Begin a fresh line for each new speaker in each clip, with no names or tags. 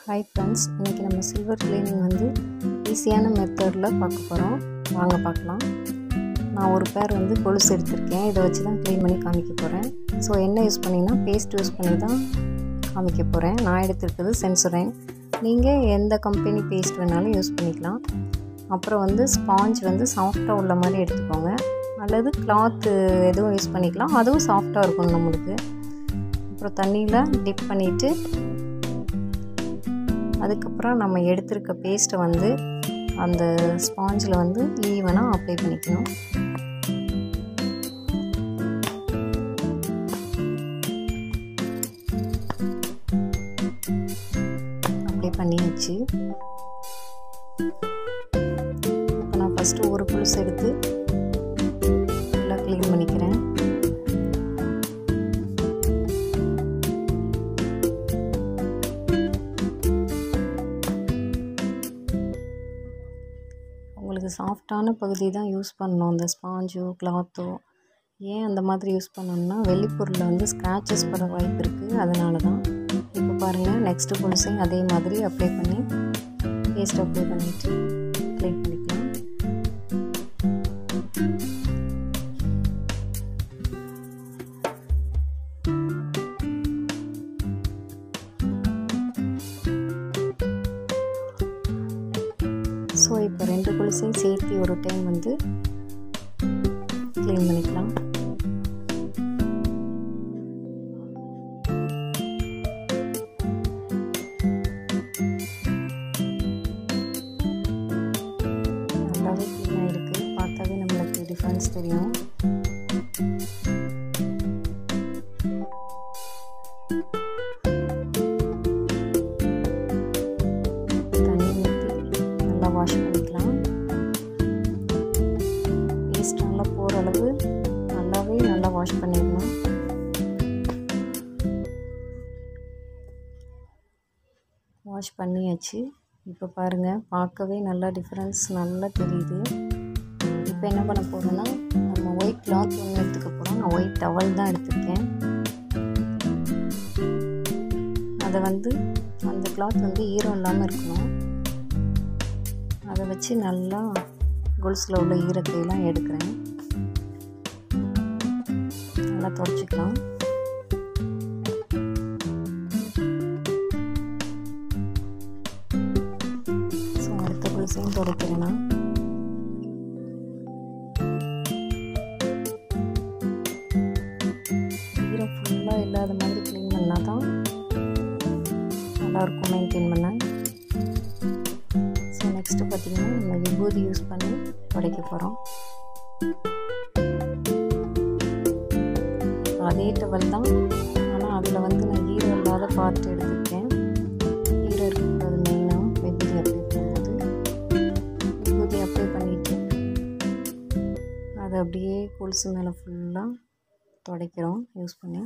hi friends இன்றைக்கி நம்ம silver cleaning வந்து ஈஸியான மெத்தடில் பார்க்க போகிறோம் வாங்க பார்க்கலாம் நான் ஒரு பேர் வந்து கொலுசு எடுத்திருக்கேன் இதை வச்சு தான் க்ளீன் பண்ணி காமிக்க போகிறேன் ஸோ என்ன யூஸ் பண்ணிங்கன்னா பேஸ்ட் யூஸ் பண்ணி தான் காமிக்க போகிறேன் நான் எடுத்திருக்கிறது சென்சுரைன் நீங்கள் எந்த கம்பெனி பேஸ்ட் வேணாலும் யூஸ் பண்ணிக்கலாம் அப்புறம் வந்து ஸ்பாஞ்ச் வந்து சாஃப்டாக உள்ள மாதிரி எடுத்துக்கோங்க அல்லது கிளாத்து எதுவும் யூஸ் பண்ணிக்கலாம் அதுவும் சாஃப்டாக இருக்கும் நம்மளுக்கு அப்புறம் தண்ணியில் டிப் பண்ணிவிட்டு அதுக்கப்புறம் நம்ம எடுத்திருக்க பேஸ்ட்டை வந்து அந்த ஸ்பாஞ்சில் வந்து ஈவனாக அப்ளை பண்ணிக்கணும் அப்ளை பண்ணியாச்சு இப்போ நான் ஃபஸ்ட்டு ஒரு புலுசு எடுத்து ஃபுல்லாக க்ளீன் பண்ணிக்கிறேன் உங்களுக்கு சாஃப்டான பகுதி தான் யூஸ் பண்ணணும் இந்த ஸ்பாஞ்சோ கிளாத்தோ ஏன் அந்த மாதிரி யூஸ் பண்ணணும்னா வெளிப்பொருளில் வந்து ஸ்க்ராச்சஸ் பட வாய்ப்பு இருக்குது அதனால தான் இப்போ பாருங்கள் நெக்ஸ்ட்டு புதுசையும் அதே மாதிரி அப்ளை பண்ணி பேஸ்ட் அப்ளை பண்ணிவிட்டு க்ளீன் பண்ணிக்கலாம் ஸோ இப்போ ரெண்டு குளிசையும் சேர்த்து ஒரு டைம் வந்து க்ளீன் பண்ணிக்கலாம் நல்லாவே க்ளீனாக இருக்குது பார்த்தாவே நம்மளுக்கு டிஃப்ரென்ஸ் தெரியும் தண்ணி ஊற்றி நல்லா வாஷ் பண்ணிக்கலாம் பேஸ்ட் நல்லா போகிற அளவு நல்லாவே நல்லா வாஷ் பண்ணிடணும் வாஷ் பண்ணியாச்சு இப்போ பாருங்கள் பார்க்கவே நல்லா டிஃப்ரென்ஸ் நல்லா தெரியுது இப்போ என்ன பண்ண போகிறோன்னா நம்ம ஒயிட் கிளாத் ஒன்று எடுத்துக்க போகிறோம் நான் ஒயிட் டவல் தான் எடுத்திருக்கேன் அதை வந்து அந்த கிளாத் வந்து ஈரம் இல்லாமல் இருக்கணும் அதை வச்சு நல்லா கொலுசில் உள்ள ஈரத்தையெல்லாம் எடுக்கிறேன் நல்லா தொடச்சிக்கலாம் ஸோ அடுத்த கொலுசையும் துடைக்கிறேன்னா ஈரம் ஃபுல்லாக இல்லாத மாதிரி க்ளீன் பண்ணால் தான் நல்லாயிருக்கும் மெயின்டைன் பண்ண ஸோ நெக்ஸ்ட்டு பார்த்திங்கன்னா நம்ம விபூதி யூஸ் பண்ணி உடைக்க போகிறோம் அதே டவல் தான் ஆனால் அதில் வந்து நான் ஈரம் இல்லாத பார்ட் எடுத்திருக்கேன் ஈரம் இருக்கிறது மெயினாக விபூதி அப்ளை பண்ணும்போது விபூதி அப்ளை பண்ணிவிட்டு அதை அப்படியே கொலுசு மேலே ஃபுல்லாக துடைக்கிறோம் யூஸ் பண்ணி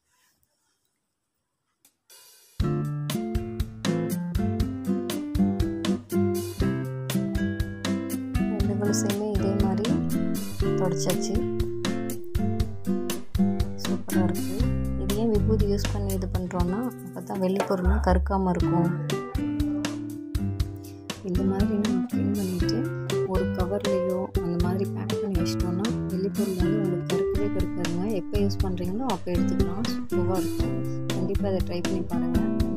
ரெண்டு கொலுசையுமே இதே மாதிரி தொடச்சாச்சு சூப்பராக இருக்குது இது ஏன் விபூதி யூஸ் பண்ணி இது பண்ணுறோன்னா அப்போ தான் வெளிப்பொருளும் கருக்காமல் இருக்கும் இந்த மாதிரி நம்ம க்ளீன் பண்ணிவிட்டு ஒரு கவர்லேயோ அந்த மாதிரி பேக் பண்ணி வச்சிட்டோன்னா வெளிப்பொருள் வந்து உங்களுக்கு கருக்கவே கருக்காதுங்க எப்போ யூஸ் பண்ணுறீங்களோ அப்போ எடுத்துக்கலாம் சூப்பராக இருக்கும் கண்டிப்பாக அதை ட்ரை பண்ணி பாருங்கள்